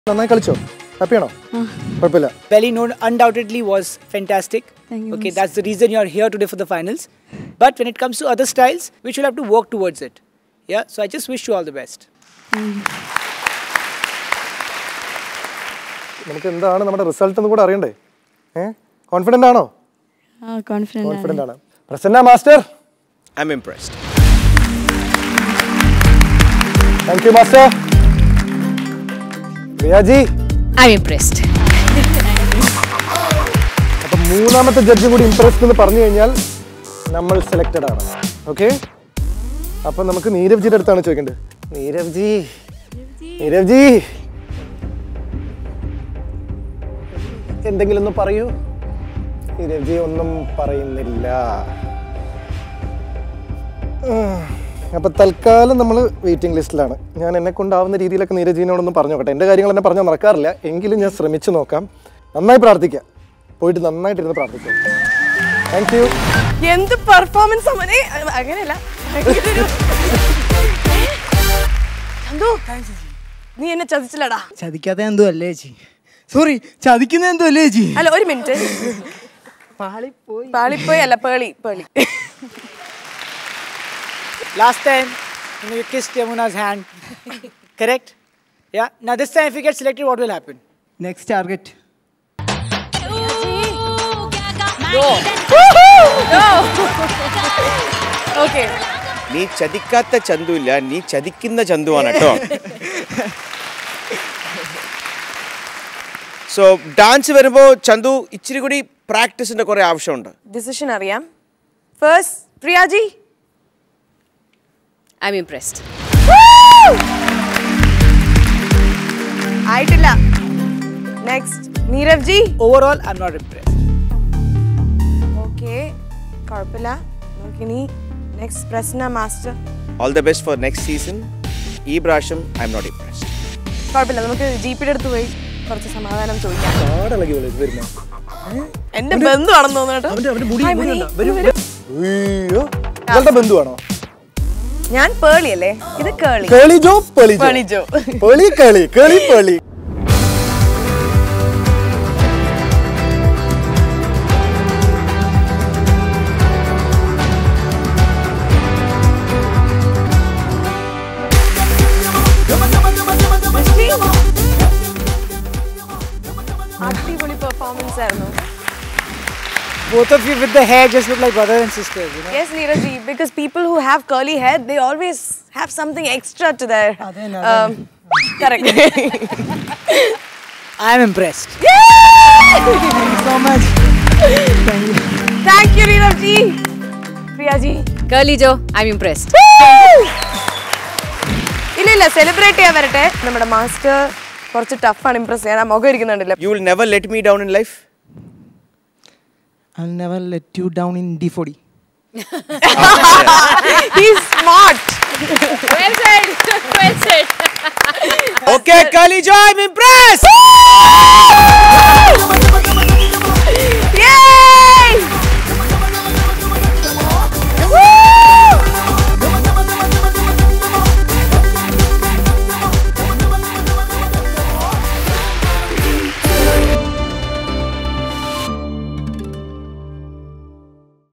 നന്നായി കളിച്ചോ ഹാപ്പിയാണോ കുഴപ്പമില്ല Belly no undoubtedly was fantastic. Thank you, Okay, miss. that's the reason you're here today for the finals. But when it comes to other styles, we should have to work towards it. Yeah, so I just wish you all the best. നമുക്ക് എന്താണ് നമ്മുടെ result എന്ന് കൂടെ അറിയണ്ടേ ഏ confident ആണോ ആ confident confident ആണ് Prasanna master I'm impressed. Thank you master Riyaji I'm impressed. അപ്പം മൂന്നാമത്തെ ജഡ്ജും കൂടി ഇംപ്രസ്ഡ് എന്ന് പറഞ്ഞു കഴിഞ്ഞാൽ നമ്മൾ സെലക്റ്റഡ് ആണ് ഓക്കെ അപ്പം നമുക്ക് നീരവ് ജിയുടെ അടുത്താണ് ചോദിക്കേണ്ടത് നീരവ് ജി നീരവ് ജി എന്തെങ്കിലും ഒന്ന് പറയൂ നീരവ് ജി ഒന്നും പറയുന്നില്ല ഉം. അപ്പൊ തൽക്കാലം നമ്മൾ വെയിറ്റിംഗ് ലിസ്റ്റിലാണ് ഞാൻ എന്നെ കൊണ്ടാവുന്ന രീതിയിലൊക്കെ നീരജീനോടൊന്ന് പറഞ്ഞു നോക്കട്ടെ എൻ്റെ കാര്യങ്ങൾ എന്നെ പറഞ്ഞാൽ നടക്കാറില്ല എങ്കിലും ഞാൻ ശ്രമിച്ചു നോക്കാം നന്നായി പ്രാർത്ഥിക്കാം പോയിട്ട് നന്നായിട്ടിരുന്ന് പ്രാർത്ഥിക്കാം താങ്ക് യു എന്ത് പെർഫോമൻസ് അവനെ അങ്ങനെയല്ല ഭയങ്കര ഒരു- ചന്തു, നീ എന്നെ ചതിച്ചില്ലടാ ചതിക്കാത്ത എന്തോ അല്ലേ ചേച്ചി സോറി ചതിക്കുന്ന എന്തോ അല്ലേ ചേച്ചി അല്ല ഒരു മിനിറ്റ് പാളിപ്പോയി അല്ല Pearle Pearle Last time, you know, you kissed Yamuna's hand. Correct? Yeah. Now this time, if you get selected, what will happen? Next target okay നീ ചതിക്കാത്ത ചന്തു ഇല്ല നീ ചതിക്കുന്ന ചന്തുവാണ് കേട്ടോ സോ ഡാൻസ് വരുമ്പോൾ ചന്തു ഇച്ചിരി കൂടി പ്രാക്ടീസിന്റെ കുറെ ആവശ്യമുണ്ട് ഡിസിഷൻ അറിയാം ഫസ്റ്റ് പ്രിയാജി I'm impressed. ആയിട്ടില്ല next Nirav ji Overall, I'm not impressed. Okay കുഴപ്പമില്ല നമുക്കിനി next Prasanna master all the best for next season ഈ പ്രാവശ്യം ഐ എം നോട്ട് ഇംപ്രസ്ഡ് കുഴപ്പമില്ല നമുക്ക് ജീപ്പിയുടെ അടുത്ത് പോയി കുറച്ച് സമാധാനം ചോദിക്കാം കാടിളകി വിളി വരുന്ന എന്റെ ബന്ധുവാണെന്ന് തോന്നുന്നു അവന്റെ അവന്റെ മുടി Hi, മുടി Mani. കണ്ടോ? വരൂ, വരൂ. അയ്യോ ഇവളുടെ ബന്ധുവാണോ ഞാൻ പേളി അല്ലേ ഇത് കേളി കേളി ജോ പേളി ജോ പേളി ജോ പേളി കേളി കേളി പേളി അടിപൊളി പെർഫോമൻസ് ആയിരുന്നു Both of you with the hair just look like brother and sisters, you know? Yes, Neeraj because people who have curly hair, they always have something extra to their. Um, correct. I'm impressed. so much Thank you, Neeraj ji. Priya ji. Curly Joe, I'm impressed. ഇല്ല ഇല്ല celebrate ചെയ്യാൻ വരട്ടെ നമ്മുടെ master കുറച്ച് ടഫാണ് Impress ചെയ്യാൻ ആ മുഖം ഇരിക്കുന്നുണ്ടല്ലോ you will never let me down in life I'll never let you down in D40 He's smart. well said. well said. Okay കാലി ജോ ഐ എം ഇംപ്രസ്ഡ്